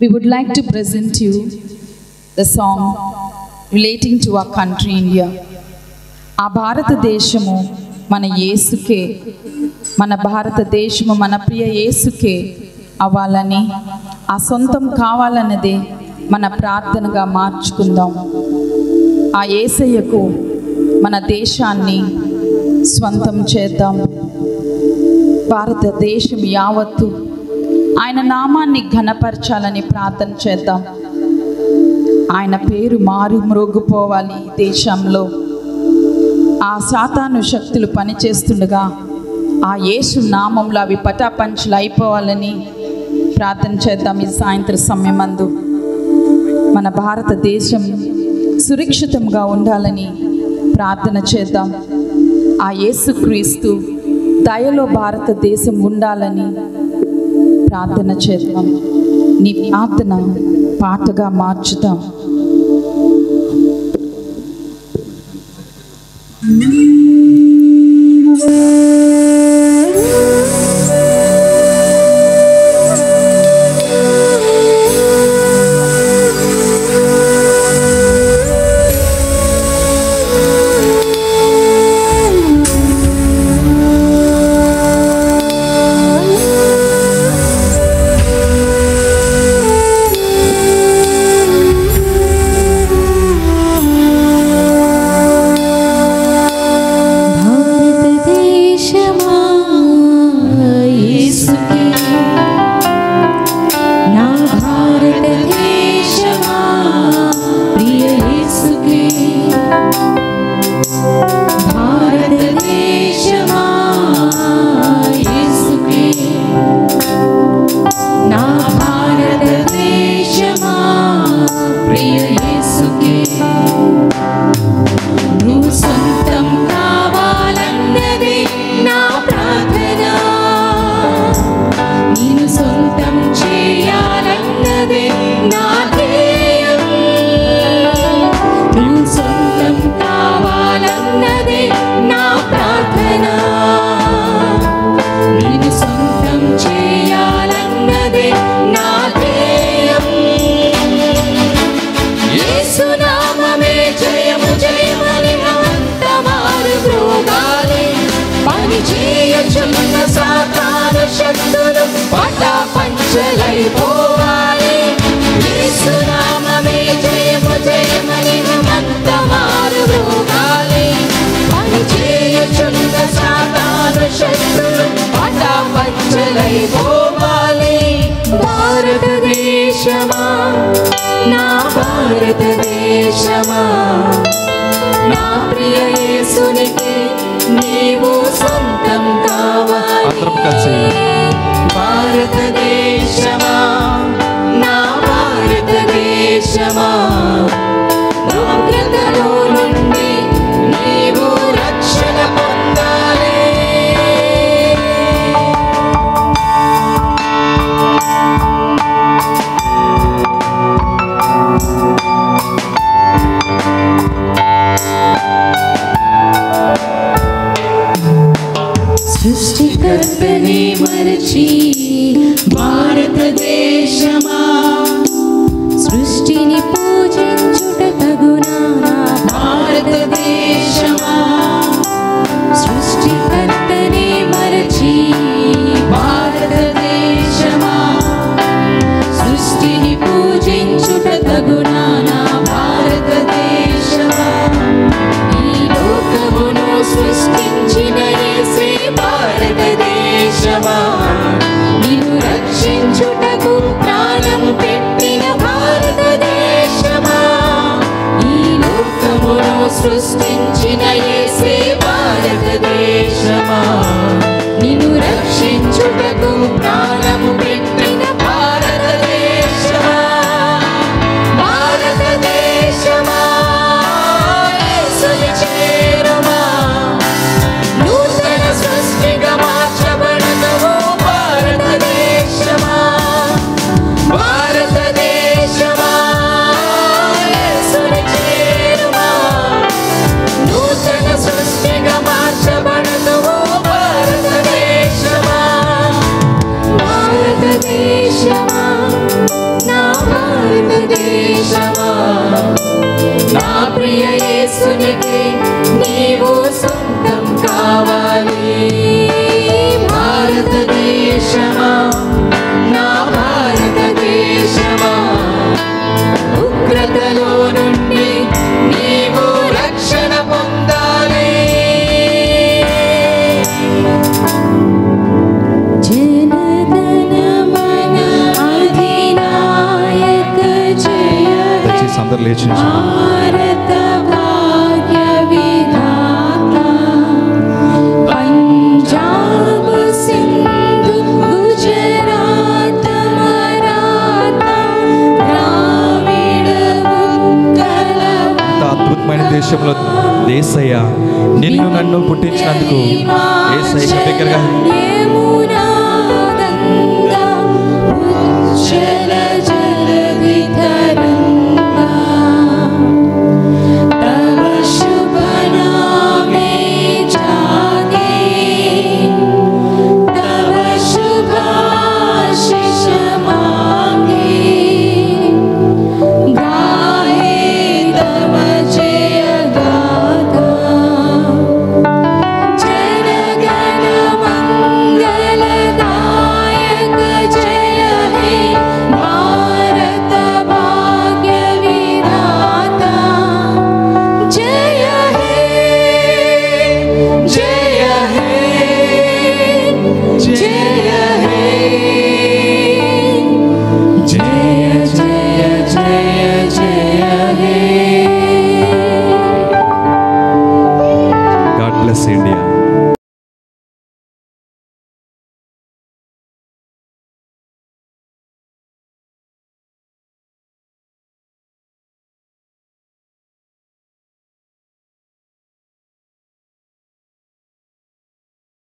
we would like to present you the song relating to our country, India. ఆ భారతదేశము మన యేసుకే మన భారతదేశము మన ప్రియ యేసుకే అవ్వాలని ఆ సొంతం కావాలన్నదే మన ప్రార్థనగా మార్చుకుందాం ఆ యేసయ్యకు మన దేశాన్ని స్వంతం చేద్దాం భారతదేశం యావత్తు ఆయన నామాన్ని ఘనపరచాలని ప్రార్థన చేద్దాం ఆయన పేరు మారు మ్రోగిపోవాలి ఈ దేశంలో ఆ సాతాను శక్తులు పనిచేస్తుండగా ఆ యేసు నామంలో అవి పటాపంచులు అయిపోవాలని ప్రార్థన చేద్దాం ఈ సాయంత్రం సమయమందు మన భారతదేశం సురక్షితంగా ఉండాలని ప్రార్థన చేద్దాం ఆ యేసుక్రీస్తు దయలో భారతదేశం ఉండాలని ప్రార్థన చేద్దాం నీ ప్రార్థన పాటగా మార్చుదాం భారతదేశమా యేసుకే నా భారతదేశమా ప్రియ యేసుకే భారతదేశమా యేసుకే నా భారతదేశమా ప్రియ యేసుకే నువ్వు సొంతం కావాలన్నది నా ప్రార్థన నేను సొంతం చేయాలన్నది నా ధ్యేయం నువ్వు సొంతం కావాలన్నది నా ప్రార్థన నేను సొంతం చేయాలన్నది నా ధ్యేయం యేసునామమే జయము జయమని అంతమారు మ్రోగాలి పని చేయచున్న సాతాన శక్తులు పటా పంచలైపోవాలి యేసునామమే జయము జయమని అంతమారు మ్రోగాలి పని చేయచున్న సాతాన శక్తులు పటా పంచలైపోవాలి భారతదేశమా నా భారతదేశమా నా ప్రియ యేసునికి నీవు సొంతం కావాలి అందరం కలిసి భారతదేశమా నా భారతదేశమా ఉగ్రతలో నుండి నీవు రక్షణ పొందాలి సృష్టికర్తని మరచి భారతదేశమా సృష్టిని పూజించుట తగునా నా భారతదేశమా సృష్టికర్తని మరచి భారతదేశమా సృష్టిని పూజించుట తగునా నా భారతదేశమా ఈ లోకమును సృష్టించిన యేసే భారతదేశమా నిన్ను రక్షించుటకు ప్రాణం పెట్టిన భారతదేశమా ఈ లోకమును సృష్టించిన యేసే భారతదేశమా నిన్ను రక్షించుటకు ప్రాణం పెట్టిన భారతదేశమా భారతదేశమా యేసుని చేరుమా నూతన సృష్టిగా మార్చబడదవు భారతదేశమా భారతదేశమా యేసుని చేరుమా ఒకసారి లేచి భారత భాగ్య విధాత పంజాబ్ సింధు గుజరాత్ మరాఠా ద్రావిడ ఉత్కల ఇంత అద్భుతమైన దేశంలో దేశయ్య నిన్ను నన్ను పుట్టించినందుకు ఏసయ్య బిగ్గరగా యమునా గంగా ఉజ్జల జలధి తరంగా తవ శుభ నామే జాగే తవ శుభాశిష మాంగే गाहे तव जय गाथा जनगण मङ्गलदायक जय हे भारत भाग्य विधाता जय हे जय हे जय हे जय जय जय जय हे గాడ్ బ్లెస్ ఇండియా